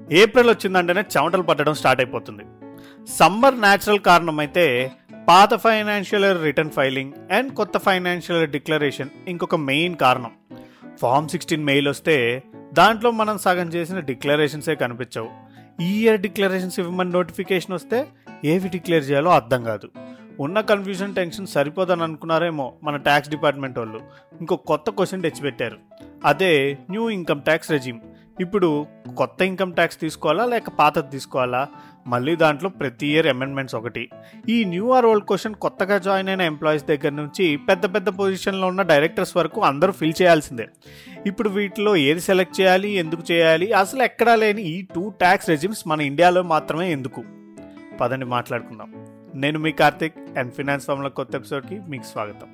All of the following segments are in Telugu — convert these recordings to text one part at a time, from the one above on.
ఏప్రిల్ వచ్చిందంటేనే చెమటలు పట్టడం స్టార్ట్ అయిపోతుంది సమ్మర్ న్యాచురల్ కారణం అయితే పాత financial year return filing and కొత్త ఫైనాన్షియల్ ఇయర్ డిక్లరేషన్ ఇంకొక మెయిన్ కారణం ఫామ్ సిక్స్టీన్ మెయిల్ వస్తే దాంట్లో మనం సగం చేసిన డిక్లరేషన్సే కనిపించవు ఈ ఇయర్ డిక్లరేషన్స్ ఇవ్వమని నోటిఫికేషన్ వస్తే ఏవి డిక్లేర్ చేయాలో అర్థం కాదు ఉన్న కన్ఫ్యూజన్ టెన్షన్ సరిపోదని అనుకున్నారేమో మన ట్యాక్స్ డిపార్ట్మెంట్ వాళ్ళు ఇంకో కొత్త క్వశ్చన్ తెచ్చిపెట్టారు అదే న్యూ ఇన్కమ్ ట్యాక్స్ రెజీమ్ ఇప్పుడు కొత్త ఇన్కమ్ ట్యాక్స్ తీసుకోవాలా లేక పాతది తీసుకోవాలా మళ్ళీ దాంట్లో ప్రతి ఇయర్ అమెండ్మెంట్స్ ఒకటి ఈ న్యూ ఆర్ ఓల్డ్ క్వశ్చన్ కొత్తగా జాయిన్ అయిన ఎంప్లాయీస్ దగ్గర నుంచి పెద్ద పెద్ద పొజిషన్లో ఉన్న డైరెక్టర్స్ వరకు అందరూ ఫిల్ చేయాల్సిందే ఇప్పుడు వీటిలో ఏది సెలెక్ట్ చేయాలి ఎందుకు చేయాలి అసలు ఎక్కడా లేని ఈ టూ ట్యాక్స్ రెజిమ్స్ మన ఇండియాలో మాత్రమే ఎందుకు పదండి మాట్లాడుకుందాం నేను మీ కార్తిక్ అండ్ ఫినాన్స్ ఫామ్ల కొత్త ఎపిసోడ్కి మీకు స్వాగతం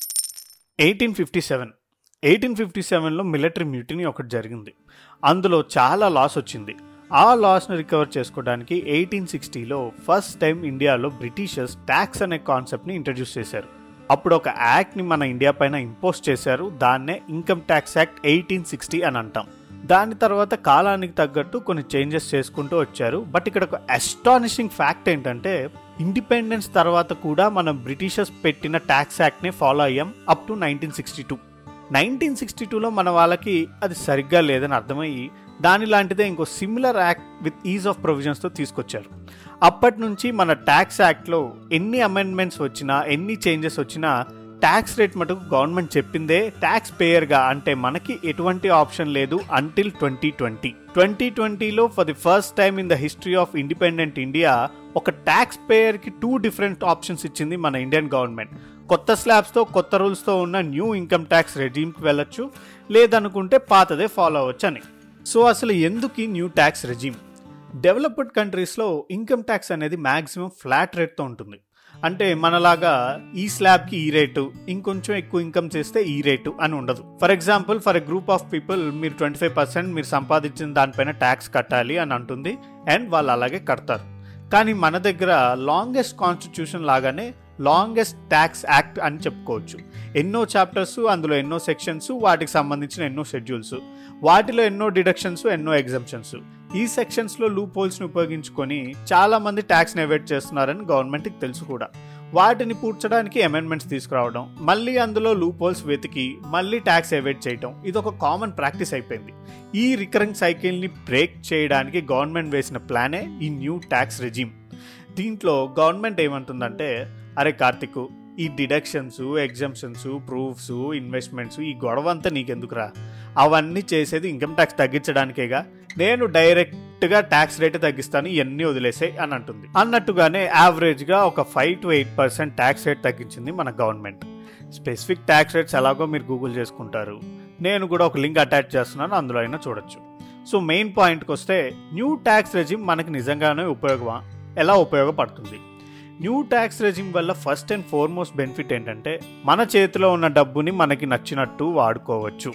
eighteen fifty seven eighteen fifty సెవెన్లో మిలిటరీ మ్యూటినీ ఒకటి జరిగింది అందులో చాలా లాస్ వచ్చింది ఆ లాస్ను రికవర్ చేసుకోవడానికి ఎయిటీన్ సిక్స్టీలో ఫస్ట్ టైం ఇండియాలో బ్రిటిషర్స్ ట్యాక్స్ అనే కాన్సెప్ట్ని ఇంట్రడ్యూస్ చేశారు అప్పుడు ఒక యాక్ట్ని మన ఇండియా పైన ఇంపోజ్ చేశారు దాన్నే income tax act eighteen sixty అని అంటాం దాని తర్వాత కాలానికి తగ్గట్టు కొన్ని చేంజెస్ చేసుకుంటూ వచ్చారు బట్ ఇక్కడ ఒక అస్టానిషింగ్ ఫ్యాక్ట్ ఏంటంటే ఇండిపెండెన్స్ తర్వాత కూడా మనం బ్రిటిషర్స్ పెట్టిన ట్యాక్స్ యాక్ట్నే ఫాలో అయ్యాం up to nineteen sixty two nineteen sixty టూలో మన వాళ్ళకి అది సరిగ్గా లేదని అర్థమయ్యి దాని లాంటిదే ఇంకో similar act with ease of ప్రొవిజన్స్తో తీసుకొచ్చారు అప్పటి నుంచి మన ట్యాక్స్ యాక్ట్లో ఎన్ని అమెండ్మెంట్స్ వచ్చినా ఎన్ని చేంజెస్ వచ్చినా ట్యాక్స్ రేట్ మటుకు గవర్నమెంట్ చెప్పిందే ట్యాక్స్ పేయర్గా అంటే మనకి ఎటువంటి ఆప్షన్ లేదు అంటిల్ ట్వంటీ ట్వంటీ ట్వంటీ ట్వంటీలో for the first time in the history of independent India ఒక ట్యాక్స్ పేయర్కి టూ డిఫరెంట్ ఆప్షన్స్ ఇచ్చింది మన ఇండియన్ గవర్నమెంట్ కొత్త స్లాబ్స్తో కొత్త రూల్స్తో ఉన్న న్యూ ఇన్కమ్ ట్యాక్స్ రెజీమ్కి వెళ్ళొచ్చు లేదనుకుంటే పాతదే ఫాలో అవ్వచ్చు అని సో అసలు ఎందుకు ఈ న్యూ ట్యాక్స్ రెజీమ్ డెవలప్డ్ కంట్రీస్లో ఇన్కమ్ ట్యాక్స్ అనేది మ్యాక్సిమం ఫ్లాట్ రేట్తో ఉంటుంది అంటే మనలాగా ఈ స్లాబ్కి ఈ రేటు ఇంకొంచెం ఎక్కువ ఇన్కమ్ చేస్తే ఈ రేటు అని ఉండదు for example for a group of people మీరు ట్వంటీ ఫైవ్ పర్సెంట్ మీరు సంపాదించిన దానిపైన ట్యాక్స్ కట్టాలి అని అంటుంది అండ్ వాళ్ళు అలాగే కడతారు కానీ మన దగ్గర లాంగెస్ట్ కాన్స్టిట్యూషన్ లాగానే లాంగెస్ట్ ట్యాక్స్ యాక్ట్ అని చెప్పుకోవచ్చు ఎన్నో చాప్టర్స్ అందులో ఎన్నో సెక్షన్స్ వాటికి సంబంధించిన ఎన్నో షెడ్యూల్స్ వాటిలో ఎన్నో డిడక్షన్స్ ఎన్నో ఎగ్జామ్షన్స్ ఈ సెక్షన్స్లో లూప్ హోల్స్ని ఉపయోగించుకొని చాలా మంది ట్యాక్స్ని ఎవేట్ చేస్తున్నారని గవర్నమెంట్కి తెలుసు కూడా వాటిని పూడ్చడానికి అమెండ్మెంట్స్ తీసుకురావడం మళ్ళీ అందులో లూప్ హోల్స్ వెతికి మళ్ళీ ట్యాక్స్ ఎవేట్ చేయడం ఇది ఒక కామన్ ప్రాక్టీస్ అయిపోయింది ఈ రికరింగ్ సైకిల్ని బ్రేక్ చేయడానికి గవర్నమెంట్ వేసిన ప్లానే ఈ న్యూ ట్యాక్స్ రెజీమ్ దీంట్లో గవర్నమెంట్ ఏమంటుందంటే అరే కార్తిక్ ఈ డిడక్షన్స్ ఎగ్జామ్షన్స్ ప్రూఫ్స్ ఇన్వెస్ట్మెంట్స్ ఈ గొడవ అంతా నీకెందుకురా అవన్నీ చేసేది ఇన్కమ్ ట్యాక్స్ తగ్గించడానికేగా నేను డైరెక్ట్గా ట్యాక్స్ రేట్ తగ్గిస్తాను ఇవన్నీ వదిలేసాయి అని అంటుంది అన్నట్టుగానే యావరేజ్గా ఒక five to eight percent tax rate తగ్గించింది మన గవర్నమెంట్ స్పెసిఫిక్ ట్యాక్స్ రేట్స్ ఎలాగో మీరు గూగుల్ చేసుకుంటారు నేను కూడా ఒక లింక్ అటాచ్ చేస్తున్నాను అందులో అయినా చూడొచ్చు సో మెయిన్ పాయింట్కి వస్తే న్యూ ట్యాక్స్ రెజిమ్ మనకి నిజంగానే ఉపయోగమా ఎలా ఉపయోగపడుతుంది న్యూ ట్యాక్స్ రెజిమ్ వల్ల ఫస్ట్ అండ్ ఫార్మోస్ట్ బెనిఫిట్ ఏంటంటే మన చేతిలో ఉన్న డబ్బుని మనకి నచ్చినట్టు వాడుకోవచ్చు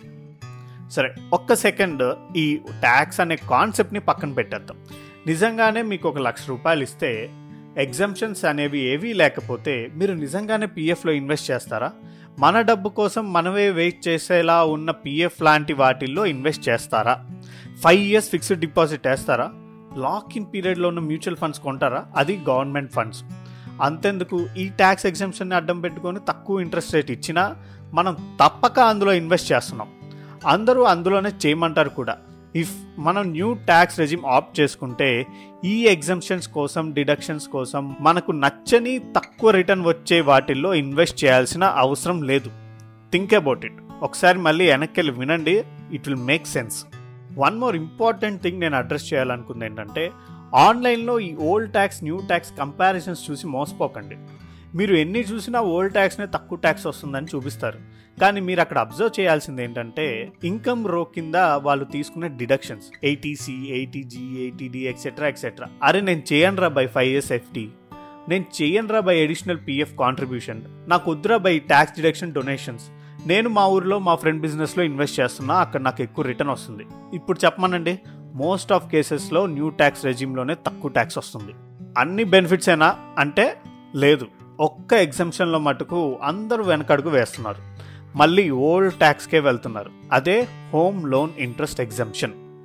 సరే ఒక్క సెకండ్ ఈ ట్యాక్స్ అనే కాన్సెప్ట్ని పక్కన పెట్టేద్దాం నిజంగానే మీకు ఒక లక్ష రూపాయలు ఇస్తే ఎగ్జామ్షన్స్ అనేవి ఏవీ లేకపోతే మీరు నిజంగానే పీఎఫ్లో ఇన్వెస్ట్ చేస్తారా మన డబ్బు కోసం మనమే వెయిట్ చేసేలా ఉన్న పీఎఫ్ లాంటి వాటిల్లో ఇన్వెస్ట్ చేస్తారా ఫైవ్ ఇయర్స్ ఫిక్స్డ్ డిపాజిట్ వేస్తారా లాక్ ఇన్ పీరియడ్లో ఉన్న మ్యూచువల్ ఫండ్స్ కొంటారా అది గవర్నమెంట్ ఫండ్స్ అంతెందుకు ఈ ట్యాక్స్ ఎగ్జామ్షన్ని అడ్డం పెట్టుకొని తక్కువ ఇంట్రెస్ట్ రేట్ ఇచ్చినా మనం తప్పక అందులో ఇన్వెస్ట్ చేస్తున్నాం అందరూ అందులోనే చేయమంటారు కూడా ఇఫ్ మనం న్యూ ట్యాక్స్ రెజిమ్ ఆప్ట్ చేసుకుంటే ఈ ఎగ్జామ్షన్స్ కోసం డిడక్షన్స్ కోసం మనకు నచ్చని తక్కువ రిటర్న్ వచ్చే వాటిల్లో ఇన్వెస్ట్ చేయాల్సిన అవసరం లేదు థింక్ అబౌట్ ఇట్ ఒకసారి మళ్ళీ వెనక్కి వెళ్ళి వినండి it will make sense one more important thing నేను అడ్రస్ చేయాలనుకుంది ఏంటంటే ఆన్లైన్లో ఈ old tax new tax comparisons చూసి మోసపోకండి మీరు ఎన్ని చూసినా ఓల్డ్ ట్యాక్స్నే తక్కువ ట్యాక్స్ వస్తుందని చూపిస్తారు కానీ మీరు అక్కడ అబ్జర్వ్ చేయాల్సింది ఏంటంటే ఇన్కమ్ రో కింద వాళ్ళు తీసుకునే deductions eighty C eighty G eighty D etcetera etcetera అరే నేను చేయనురా బై ఫైవ్ ఇయర్స్ ఎఫ్టీ నేను చేయనురా బై అడిషనల్ పీఎఫ్ కాంట్రిబ్యూషన్ నాకు వద్దురా బై ట్యాక్స్ డిడక్షన్ డొనేషన్స్ నేను మా ఊర్లో మా ఫ్రెండ్ బిజినెస్లో ఇన్వెస్ట్ చేస్తున్నా అక్కడ నాకు ఎక్కువ రిటర్న్ వస్తుంది ఇప్పుడు చెప్పమనండి మోస్ట్ ఆఫ్ కేసెస్లో న్యూ ట్యాక్స్ రెజిమ్లోనే తక్కువ ట్యాక్స్ వస్తుంది అన్ని బెనిఫిట్స్ ఏనా అంటే లేదు ఒక్క ఎగ్జామ్షన్లో మటుకు అందరూ వెనకడుగు వేస్తున్నారు మళ్ళీ ఓల్డ్ ట్యాక్స్కే వెళ్తున్నారు అదే home loan interest exemption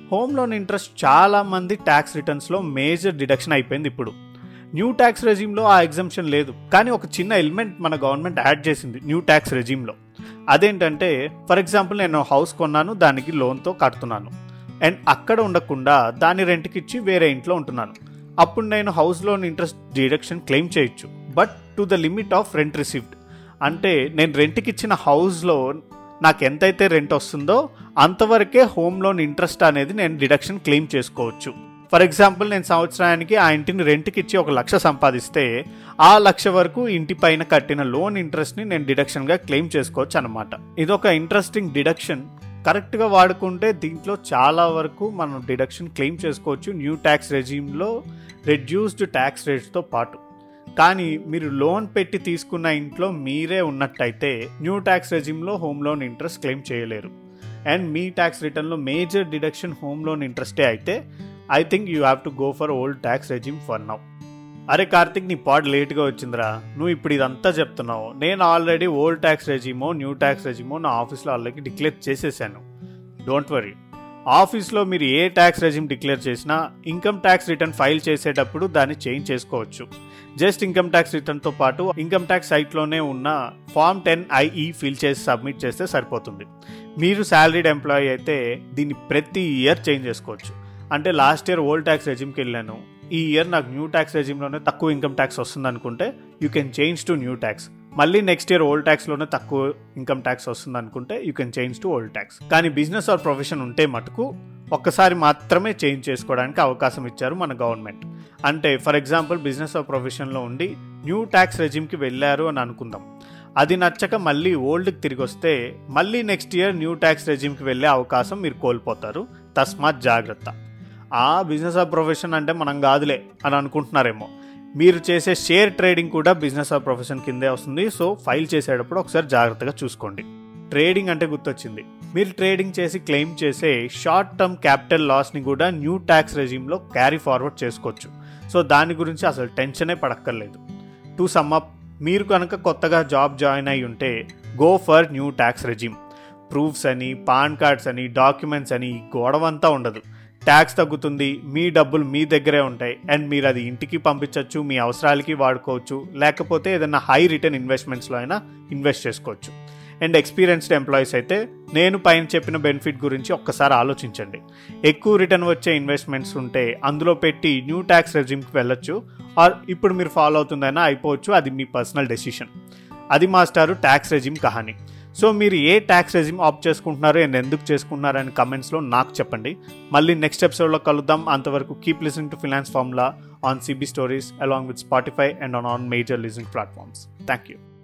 home loan interest చాలా మంది ట్యాక్స్ రిటర్న్స్లో మేజర్ డిడక్షన్ అయిపోయింది ఇప్పుడు న్యూ ట్యాక్స్ రెజీమ్లో ఆ ఎగ్జంప్షన్ లేదు కానీ ఒక చిన్న ఎలిమెంట్ మన గవర్నమెంట్ యాడ్ చేసింది న్యూ ట్యాక్స్ రెజీమ్లో అదేంటంటే ఫర్ ఎగ్జాంపుల్ నేను హౌస్ కొన్నాను దానికి లోన్తో కడుతున్నాను అండ్ అక్కడ ఉండకుండా దాన్ని రెంట్కి ఇచ్చి వేరే ఇంట్లో ఉంటున్నాను అప్పుడు నేను house loan interest deduction claim చేయొచ్చు but to the limit of rent received అంటే నేను రెంట్కి ఇచ్చిన హౌస్లో నాకు ఎంతైతే రెంట్ వస్తుందో అంతవరకే హోమ్ లోన్ ఇంట్రెస్ట్ అనేది నేను డిడక్షన్ క్లెయిమ్ చేసుకోవచ్చు ఫర్ ఎగ్జాంపుల్ నేను సంవత్సరానికి ఆ ఇంటిని రెంట్కి ఇచ్చి ఒక లక్ష సంపాదిస్తే ఆ లక్ష వరకు ఇంటి పైన కట్టిన లోన్ ఇంట్రెస్ట్ని నేను డిడక్షన్గా క్లెయిమ్ చేసుకోవచ్చు అనమాట ఇదొక ఇంట్రెస్టింగ్ డిడక్షన్ కరెక్ట్గా వాడుకుంటే దీంట్లో చాలా వరకు మనం డిడక్షన్ క్లెయిమ్ చేసుకోవచ్చు న్యూ ట్యాక్స్ రెజీమ్లో రెడ్యూస్డ్ ట్యాక్స్ రేట్స్తో పాటు కానీ మీరు లోన్ పెట్టి తీసుకున్న ఇంట్లో మీరే ఉన్నట్టయితే న్యూ ట్యాక్స్ రెజిమ్లో హోమ్ లోన్ ఇంట్రెస్ట్ క్లెయిమ్ చేయలేరు అండ్ మీ ట్యాక్స్ రిటర్న్లో మేజర్ డిడక్షన్ హోమ్ లోన్ ఇంట్రెస్టే అయితే I think you have to go for old tax regime for now అరే కార్తిక్ నీ పాడ్ లేట్గా వచ్చిందిరా నువ్వు ఇప్పుడు ఇదంతా చెప్తున్నావు నేను ఆల్రెడీ ఓల్డ్ ట్యాక్స్ రెజిమో న్యూ ట్యాక్స్ రెజిమో నా ఆఫీస్లో ఆల్రెడీ డిక్లేర్ చేసేసాను డోంట్ వరీ ఆఫీస్లో మీరు ఏ ట్యాక్స్ రెజిమ్ డిక్లేర్ చేసినా ఇన్కమ్ ట్యాక్స్ రిటర్న్ ఫైల్ చేసేటప్పుడు దాన్ని చేంజ్ చేసుకోవచ్చు జస్ట్ ఇన్కమ్ ట్యాక్స్ రిటర్న్తో పాటు ఇన్కమ్ ట్యాక్స్ సైట్లోనే ఉన్న ఫామ్ టెన్ ఐఈ ఫిల్ చేసి సబ్మిట్ చేస్తే సరిపోతుంది మీరు శాలరీడ్ ఎంప్లాయీ అయితే దీన్ని ప్రతి ఇయర్ చేంజ్ చేసుకోవచ్చు అంటే లాస్ట్ ఇయర్ ఓల్డ్ ట్యాక్స్ రెజిమ్కి వెళ్ళాను ఈ ఇయర్ నాకు న్యూ ట్యాక్స్ రెజిమ్లోనే తక్కువ ఇన్కమ్ ట్యాక్స్ వస్తుంది అనుకుంటే you can change to new tax మళ్ళీ నెక్స్ట్ ఇయర్ ఓల్డ్ ట్యాక్స్లోనే తక్కువ ఇన్కమ్ ట్యాక్స్ వస్తుంది అనుకుంటే you can change to old tax కానీ బిజినెస్ ఆర్ ప్రొఫెషన్ ఉంటే మటుకు ఒక్కసారి మాత్రమే చేంజ్ చేసుకోవడానికి అవకాశం ఇచ్చారు మన గవర్నమెంట్ అంటే ఫర్ ఎగ్జాంపుల్ బిజినెస్ ఆర్ ప్రొఫెషన్లో ఉండి న్యూ ట్యాక్స్ రెజిమ్కి వెళ్ళారు అని అనుకుందాం అది నచ్చక మళ్ళీ ఓల్డ్కి తిరిగి వస్తే మళ్ళీ నెక్స్ట్ ఇయర్ న్యూ ట్యాక్స్ రెజిమ్కి వెళ్ళే అవకాశం మీరు కోల్పోతారు తస్మాత్ జాగ్రత్త ఆ బిజినెస్ ఆఫ్ ప్రొఫెషన్ అంటే మనం కాదులే అని అనుకుంటున్నారేమో మీరు చేసే షేర్ ట్రేడింగ్ కూడా బిజినెస్ ఆఫ్ ప్రొఫెషన్ కిందే వస్తుంది సో ఫైల్ చేసేటప్పుడు ఒకసారి జాగ్రత్తగా చూసుకోండి ట్రేడింగ్ అంటే గుర్తొచ్చింది మీరు ట్రేడింగ్ చేసి క్లెయిమ్ చేసే షార్ట్ టర్మ్ క్యాపిటల్ లాస్ని కూడా న్యూ ట్యాక్స్ రెజిమ్లో క్యారీ ఫార్వర్డ్ చేసుకోవచ్చు సో దాని గురించి అసలు టెన్షనే పడక్కర్లేదు టు సమ్మప్ మీరు కనుక కొత్తగా జాబ్ జాయిన్ అయి ఉంటే go for new tax regime proofs అని పాన్ కార్డ్స్ అని డాక్యుమెంట్స్ అని గొడవంతా ఉండదు ట్యాక్స్ తగ్గుతుంది మీ డబ్బులు మీ దగ్గరే ఉంటాయి అండ్ మీరు అది ఇంటికి పంపించవచ్చు మీ అవసరాలకి వాడుకోవచ్చు లేకపోతే ఏదైనా హై రిటర్న్ ఇన్వెస్ట్మెంట్స్లో అయినా ఇన్వెస్ట్ చేసుకోవచ్చు అండ్ ఎక్స్పీరియన్స్డ్ ఎంప్లాయీస్ అయితే నేను పైన చెప్పిన బెనిఫిట్ గురించి ఒక్కసారి ఆలోచించండి ఎక్కువ రిటర్న్ వచ్చే ఇన్వెస్ట్మెంట్స్ ఉంటే అందులో పెట్టి న్యూ ట్యాక్స్ రెజ్యూమ్కి వెళ్ళొచ్చు ఆర్ ఇప్పుడు మీరు ఫాలో అవుతుందైనా అయిపోవచ్చు అది మీ పర్సనల్ డెసిషన్ అది మాస్టారు ట్యాక్స్ రెజిమ్ కహాని సో మీరు ఏ ట్యాక్స్ రెజిమ్ ఆప్ చేసుకుంటున్నారు అండ్ ఎందుకు చేసుకుంటున్నారు అని కమెంట్స్లో నాకు చెప్పండి మళ్ళీ నెక్స్ట్ ఎపిసోడ్లో కలుద్దాం అంతవరకు keep listening to finance formula on CB stories along with Spotify and on on major listening platforms thank you